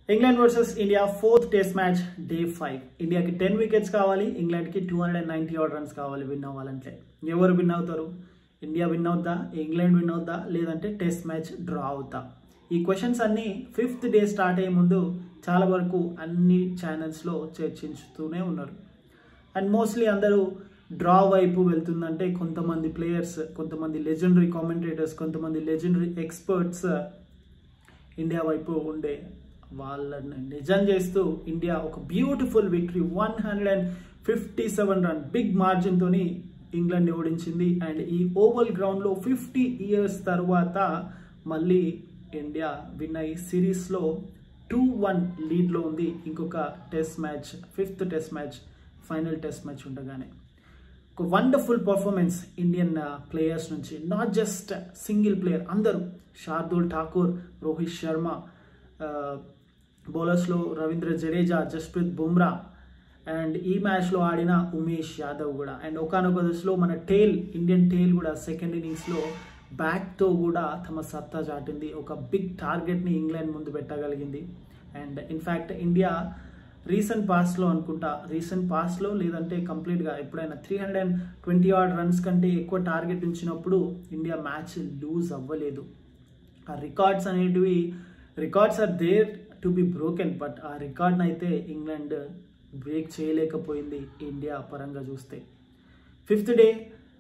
England versus India fourth test match day five ఇండియాకి ten wickets కావాలి ఇంగ్లాండ్కి two hundred and ninety odd runs కావాలి win అవ్వాలంటే ఎవరు విన్ అవుతారు ఇండియా విన్ అవుద్దా ఇంగ్లాండ్ విన్ అవుద్దా లేదంటే టెస్ట్ మ్యాచ్ డ్రా అవుతా ఈ క్వశ్చన్స్ అన్నీ ఫిఫ్త్ డే స్టార్ట్ అయ్యే ముందు చాలా వరకు అన్ని ఛానల్స్లో చర్చించుతూనే ఉన్నారు అండ్ మోస్ట్లీ అందరూ డ్రా వైపు వెళ్తుందంటే కొంతమంది ప్లేయర్స్ కొంతమంది లెజెండరీ కామెంటేటర్స్ కొంతమంది లెజెండరీ ఎక్స్పర్ట్స్ ఇండియా వైపు ఉండే వాళ్ళని నిజం చేస్తూ ఇండియా ఒక beautiful victory one hundred and fifty seven run big మార్జిన్తోని ఇంగ్లాండ్ ఓడించింది అండ్ ఈ ఓవల్ గ్రౌండ్లో ఫిఫ్టీ ఇయర్స్ తర్వాత మళ్ళీ ఇండియా విన్ అయ్యి సిరీస్లో టూ వన్ లీడ్లో ఉంది ఇంకొక test match fifth test match final test match ఉండగానే ఒక వండర్ఫుల్ పర్ఫార్మెన్స్ ఇండియన్ ప్లేయర్స్ నుంచి నాట్ జస్ట్ సింగిల్ ప్లేయర్ అందరూ శార్దుల్ ఠాకూర్ రోహిత్ శర్మ బౌలర్స్లో రవీంద్ర జడేజా జస్ప్రీత్ బుమ్రా అండ్ ఈ మ్యాచ్లో ఆడిన ఉమేష్ యాదవ్ కూడా అండ్ ఒకనొక దశలో మన టేల్ ఇండియన్ టేల్ కూడా సెకండ్ ఇన్నింగ్స్లో బ్యాట్తో కూడా తమ సత్తా చాటింది ఒక బిగ్ టార్గెట్ని ఇంగ్లాండ్ ముందు పెట్టగలిగింది అండ్ ఇన్ఫ్యాక్ట్ ఇండియా రీసెంట్ పాస్లో అనుకుంటా రీసెంట్ పాస్లో లేదంటే కంప్లీట్గా ఎప్పుడైనా three hundred and twenty odd runs కంటే ఎక్కువ టార్గెట్ ఉంచినప్పుడు ఇండియా మ్యాచ్ లూజ్ అవ్వలేదు ఆ రికార్డ్స్ అనేటివి records are there to be broken but ఆ రికార్డ్ని అయితే ఇంగ్లాండ్ బ్రేక్ చేయలేకపోయింది ఇండియా పరంగా చూస్తే fifth day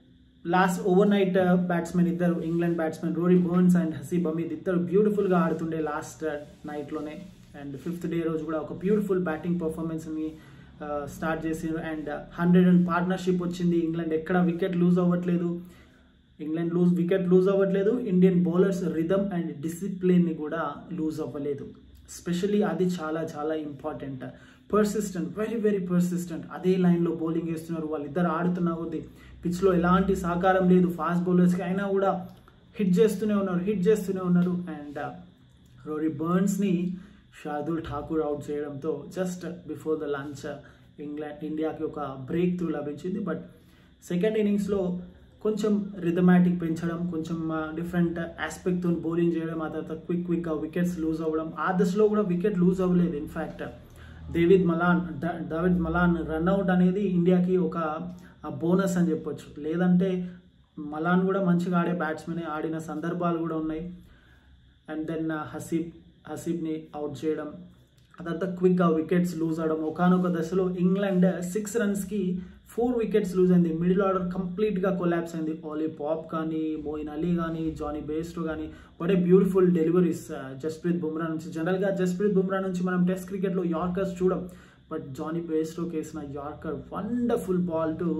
last over night batsmen ఇద్దరు England batsmen Rory Burns and Haseeb Hameed ఇద్దరు బ్యూటిఫుల్గా ఆడుతుండే లాస్ట్ నైట్లోనే అండ్ ఫిఫ్త్ డే రోజు కూడా ఒక బ్యూటిఫుల్ బ్యాటింగ్ పర్ఫార్మెన్స్ని స్టార్ట్ చేసారు అండ్ హండ్రెడ్ అండ్ పార్ట్నర్షిప్ వచ్చింది ఇంగ్లాండ్ ఎక్కడ వికెట్ లూజ్ అవ్వట్లేదు ఇంగ్లాండ్ లూజ్ వికెట్ లూజ్ అవ్వట్లేదు ఇండియన్ బౌలర్స్ రిథమ్ అండ్ డిసిప్లిన్ని కూడా లూజ్ అవ్వలేదు స్పెషలీ అది చాలా చాలా important persistent very very persistent అదే లైన్లో బౌలింగ్ వేస్తున్నారు వాళ్ళిద్దరు ఆడుతున్న కొద్దీ పిచ్లో ఎలాంటి సహకారం లేదు ఫాస్ట్ బౌలర్స్కి అయినా కూడా హిట్ చేస్తూనే ఉన్నారు హిట్ చేస్తూనే ఉన్నారు అండ్ రోరీ బర్న్స్ని షార్దుల్ ఠాకూర్ అవుట్ చేయడంతో just before the lunch England ఇండియాకి ఒక బ్రేక్ త్రూ లభించింది బట్ సెకండ్ ఇన్నింగ్స్లో కొంచెం రిథమాటిక్ పెంచడం కొంచెం డిఫరెంట్ ఆస్పెక్ట్తో బౌలింగ్ చేయడం ఆ తర్వాత క్విక్ క్విక్గా వికెట్స్ లూజ్ అవ్వడం ఆ దశలో కూడా వికెట్ లూజ్ అవ్వలేదు in fact David Malan David Malan run out అనేది ఇండియాకి ఒక బోనస్ అని చెప్పొచ్చు లేదంటే మలాన్ కూడా మంచిగా ఆడే బ్యాట్స్మెన్ ఆడిన సందర్భాలు కూడా ఉన్నాయి అండ్ దెన్ హసీబ్ హసీబ్ని అవుట్ చేయడం ఆ తర్వాత క్విక్గా వికెట్స్ లూజ్ అవడం ఒకనొక దశలో ఇంగ్లాండ్ సిక్స్ రన్స్కి ఫోర్ వికెట్స్ లూజ్ అయింది మిడిల్ ఆర్డర్ కంప్లీట్గా కొలాప్స్ అయింది ఓలీ పాప్ కానీ మోయిన్ అలీ కానీ జానీ బేస్టో కానీ what a beautiful deliveries Jasprit Bumrah నుంచి జనరల్గా జస్ప్రీత్ బుమ్రా నుంచి మనం టెస్ట్ క్రికెట్లో యార్కర్స్ చూడం బట్ జానీ బేస్టోకి వేసిన yorker wonderful ball to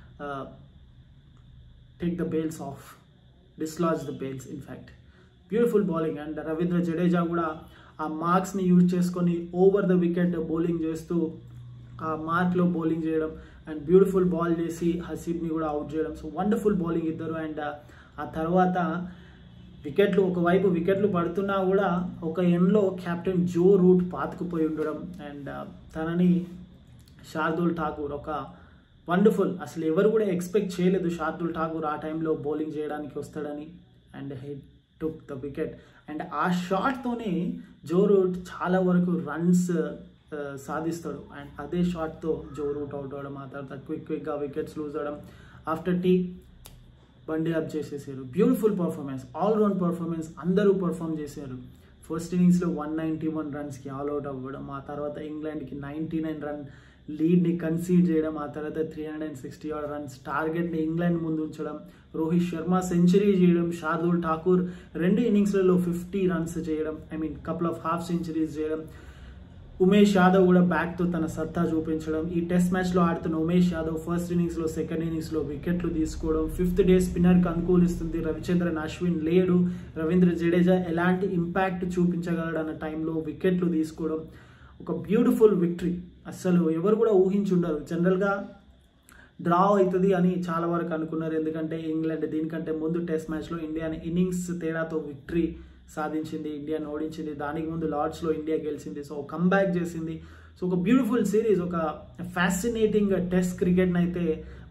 take the bails off dislodge the bails in fact beautiful bowling and Ravindra Jadeja కూడా ఆ మార్క్స్ని యూజ్ చేసుకొని ఓవర్ ద వికెట్ బౌలింగ్ చేస్తూ ఆ మార్క్లో బౌలింగ్ చేయడం అండ్ బ్యూటిఫుల్ బాల్ చేసి హసీబ్ని కూడా అవుట్ చేయడం సో వండర్ఫుల్ బౌలింగ్ ఇద్దరు అండ్ ఆ తర్వాత వికెట్లు ఒకవైపు వికెట్లు పడుతున్నా కూడా ఒక ఎండ్లో కెప్టెన్ జో రూట్ పాతుకుపోయి ఉండడం అండ్ తనని శార్దుల్ ఠాకూర్ ఒక వండర్ఫుల్ అసలు ఎవరు కూడా ఎక్స్పెక్ట్ చేయలేదు శార్దుల్ ఠాకూర్ ఆ టైంలో బౌలింగ్ చేయడానికి వస్తాడని and he took the wicket and ఆ షాట్తోనే జో రూట్ చాలా వరకు రన్స్ సాధిస్తాడు అండ్ అదే షాట్తో జో రూట్ అవుట్ అవడం ఆ తర్వాత క్విక్ క్విక్గా వికెట్స్ లూజ్ అవడం ఆఫ్టర్ టీ బండి అప్ చేసేసారు beautiful performance all round performance అందరూ పర్ఫామ్ చేశారు ఫస్ట్ ఇన్నింగ్స్లో వన్ నైంటీ వన్ రన్స్కి ఆల్అౌట్ అవ్వడం ఆ తర్వాత ఇంగ్లాండ్కి నైంటీ నైన్ రన్ లీడ్ని కన్సీడ్ చేయడం ఆ తర్వాత three hundred and sixty odd runs టార్గెట్ని ఇంగ్లాండ్ ముందు ఉంచడం రోహిత్ శర్మ సెంచరీ చేయడం శార్దుల్ ఠాకూర్ రెండు ఇన్నింగ్స్లలో ఫిఫ్టీ రన్స్ చేయడం I mean couple of half centuries చేయడం ఉమేష్ యాదవ్ కూడా బ్యాట్తో తన సత్తా చూపించడం ఈ టెస్ట్ మ్యాచ్లో ఆడుతున్న ఉమేష్ యాదవ్ ఫస్ట్ ఇన్నింగ్స్లో సెకండ్ ఇన్నింగ్స్లో వికెట్లు తీసుకోవడం ఫిఫ్త్ డే స్పిన్నర్కి అనుకూలిస్తుంది రవిచంద్రన్ అశ్విన్ లేడు రవీంద్ర జడేజా ఎలాంటి ఇంపాక్ట్ చూపించగలడు అన్న టైంలో వికెట్లు తీసుకోవడం ఒక బ్యూటిఫుల్ విక్టరీ అస్సలు ఎవరు కూడా ఊహించుండరు జనరల్గా డ్రా అవుతుంది అని చాలా వరకు అనుకున్నారు ఎందుకంటే ఇంగ్లాండ్ దీనికంటే ముందు టెస్ట్ మ్యాచ్లో ఇండియాని ఇన్నింగ్స్ తేడాతో విక్టరీ సాధించింది ఇండియాని ఓడించింది దానికి ముందు లార్డ్స్లో ఇండియా గెలిచింది సో కంబ్యాక్ చేసింది సో ఒక బ్యూటిఫుల్ సిరీస్ ఒక ఫ్యాసినేటింగ్ టెస్ట్ క్రికెట్ని అయితే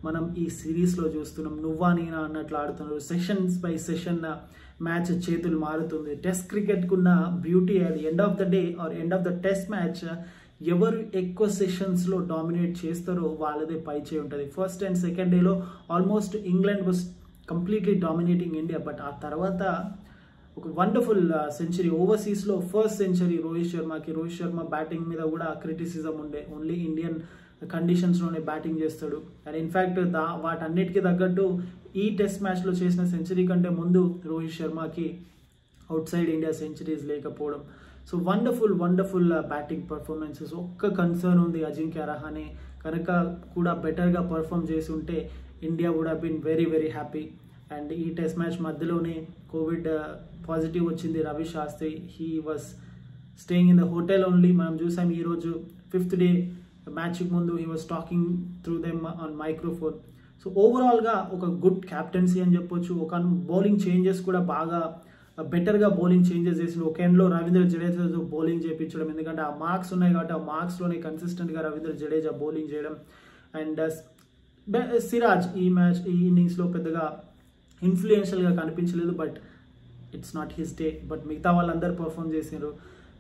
మనం ఈ సిరీస్లో చూస్తున్నాం నువ్వా నేనా అన్నట్లు ఆడుతున్నారు సెషన్స్ బై సెషన్ మ్యాచ్ చేతులు మారుతుంది టెస్ట్ క్రికెట్కున్న బ్యూటీ అది end of the day or end of the test match ఎవరు ఎక్కువ సెషన్స్లో డామినేట్ చేస్తారో వాళ్ళదే పై చేయి ఉంటుంది ఫస్ట్ అండ్ సెకండ్ డేలో almost England was completely dominating India but ఆ తర్వాత ఒక వండర్ఫుల్ సెంచరీ ఓవర్సీస్లో ఫస్ట్ సెంచరీ రోహిత్ శర్మకి రోహిత్ శర్మ బ్యాటింగ్ మీద కూడా క్రిటిసిజం ఉండే ఓన్లీ ఇండియన్ కండిషన్స్లోనే బ్యాటింగ్ చేస్తాడు అండ్ ఇన్ఫ్యాక్ట్ దా వాటన్నిటికీ తగ్గట్టు ఈ టెస్ట్ మ్యాచ్లో చేసిన సెంచరీ కంటే ముందు రోహిత్ శర్మకి అవుట్ సైడ్ ఇండియా సెంచరీస్ లేకపోవడం so wonderful wonderful batting performances ఒక్క కన్సర్న్ ఉంది అజింక్య రహానే కనుక కూడా బెటర్గా పర్ఫామ్ చేసి ఉంటే India would have been very very happy and ఈ టెస్ట్ మ్యాచ్ మధ్యలోనే కోవిడ్ పాజిటివ్ వచ్చింది Ravi Shastri he was staying in the hotel only మనం చూసాం ఈరోజు ఫిఫ్త్ డే మ్యాచ్కి ముందు he was talking through them on microphone so ఓవరాల్గా ఒక గుడ్ క్యాప్టెన్సీ అని చెప్పొచ్చు ఒక బౌలింగ్ చేంజెస్ కూడా బాగా బెటర్గా బౌలింగ్ చేంజెస్ చేసిన ఒక ఎండ్లో రవీంద్ర జడేజాతో బౌలింగ్ చేయించడం ఎందుకంటే ఆ మార్క్స్ ఉన్నాయి కాబట్టి ఆ మార్క్స్లోనే కన్సిస్టెంట్గా రవీంద్ర జడేజా బౌలింగ్ చేయడం అండ్ సిరాజ్ ఈ మ్యాచ్ ఈ ఇన్నింగ్స్లో పెద్దగా ఇన్ఫ్లుయెన్షియల్గా కనిపించలేదు but it's not his day but మిగతా వాళ్ళందరూ పర్ఫామ్ చేశారు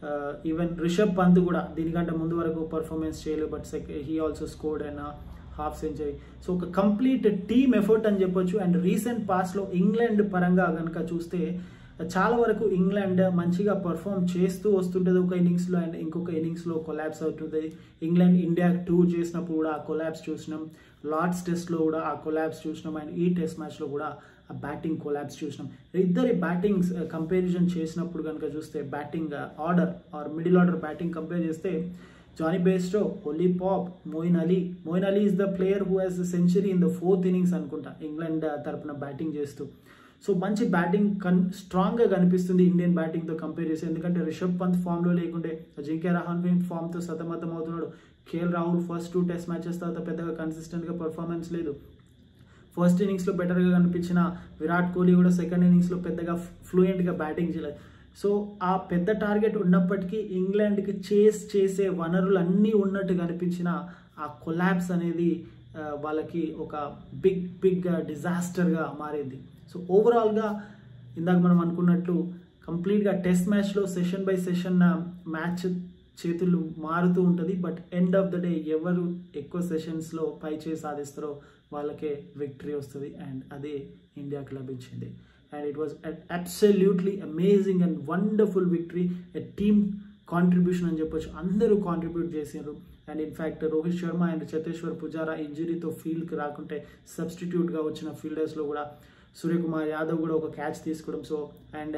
ఈవెన్ రిషబ్ పంత్ కూడా దీనికంటే ముందు వరకు పర్ఫార్మెన్స్ చేయలేదు బట్ సెక్ he also scored and half century so ఒక కంప్లీట్ టీమ్ ఎఫర్ట్ అని చెప్పొచ్చు అండ్ రీసెంట్ పాస్లో ఇంగ్లాండ్ పరంగా కనుక చూస్తే చాలా వరకు ఇంగ్లాండ్ మంచిగా పర్ఫామ్ చేస్తూ వస్తుంటుంది ఒక ఇన్నింగ్స్లో అండ్ ఇంకొక ఇన్నింగ్స్లో కొలాబ్స్ అవుతుంది ఇంగ్లాండ్ ఇండియా టూర్ చేసినప్పుడు కూడా ఆ కొలాబ్స్ చూసినాం లార్డ్స్ టెస్ట్లో కూడా ఆ కొలాబ్స్ చూసినాం అండ్ ఈ టెస్ట్ మ్యాచ్లో కూడా ఆ బ్యాటింగ్ కొలాబ్స్ చూసినాం ఇద్దరి బ్యాటింగ్స్ కంపారిజన్ చేసినప్పుడు కనుక చూస్తే batting order or middle order batting compare చేస్తే Jonny Bairstow Ollie Pope Moeen Ali Moeen Ali is the player who has century in the fourth innings అనుకుంటా ఇంగ్లాండ్ తరపున బ్యాటింగ్ చేస్తూ సో మంచి బ్యాటింగ్ కన్ స్ట్రాంగ్గా కనిపిస్తుంది ఇండియన్ బ్యాటింగ్తో కంపేర్ చేసి ఎందుకంటే రిషబ్ పంత్ ఫామ్లో లేకుంటే అజింక్య రహాన్ ఫామ్తో సతమతం అవుతున్నాడు KL Rahul first two test matches తర్వాత పెద్దగా కన్సిస్టెంట్గా పర్ఫార్మెన్స్ లేదు ఫస్ట్ ఇన్నింగ్స్లో బెటర్గా కనిపించిన విరాట్ కోహ్లీ కూడా సెకండ్ ఇన్నింగ్స్లో పెద్దగా ఫ్లూయెంట్గా బ్యాటింగ్ చేయలేదు సో ఆ పెద్ద టార్గెట్ ఉన్నప్పటికీ ఇంగ్లాండ్కి చేస్ చేసే వనరులు అన్నీ ఉన్నట్టు కనిపించిన ఆ కొలాబ్స్ అనేది వాళ్ళకి ఒక బిగ్ బిగ్ డిజాస్టర్గా మారింది సో ఓవరాల్గా ఇందాక మనం అనుకున్నట్లు కంప్లీట్గా టెస్ట్ మ్యాచ్లో సెషన్ బై సెషన్ మ్యాచ్ చేతులు మారుతూ ఉంటుంది but end of the day ఎవరు ఎక్కువ సెషన్స్లో పై చేయి సాధిస్తారో వాళ్ళకే విక్టరీ వస్తుంది అండ్ అదే ఇండియాకి లభించింది and it was absolutely amazing and wonderful victory a team contribution అని చెప్పొచ్చు అందరూ కాంట్రిబ్యూట్ చేసారు and in fact Rohit Sharma and Cheteshwar Pujara ఇంజరీతో ఫీల్డ్కి రాకుంటే సబ్స్టిట్యూట్గా వచ్చిన ఫీల్డర్స్లో కూడా సూర్యకుమార్ యాదవ్ కూడా ఒక క్యాచ్ తీసుకోవడం so and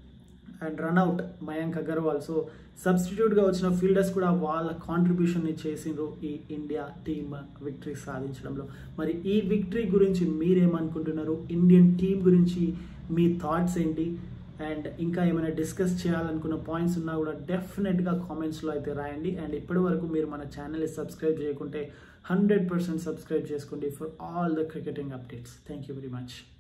and run out Mayank Agarwal so సబ్స్టిట్యూట్గా వచ్చిన ఫీల్డర్స్ కూడా వాళ్ళ కాంట్రిబ్యూషన్ని చేసిండ్రు ఈ ఇండియా టీమ్ విక్టరీ సాధించడంలో మరి ఈ విక్టరీ గురించి మీరేమనుకుంటున్నారు ఇండియన్ టీం గురించి మీ థాట్స్ ఏంటి అండ్ ఇంకా ఏమైనా డిస్కస్ చేయాలనుకున్న పాయింట్స్ ఉన్నా కూడా డెఫినెట్గా కామెంట్స్లో అయితే రాయండి అండ్ ఇప్పటి వరకు మీరు మన ఛానల్ని సబ్స్క్రైబ్ చేయకుంటే హండ్రెడ్ పర్సెంట్ సబ్స్క్రైబ్ చేసుకోండి for all the cricketing updates thank you very much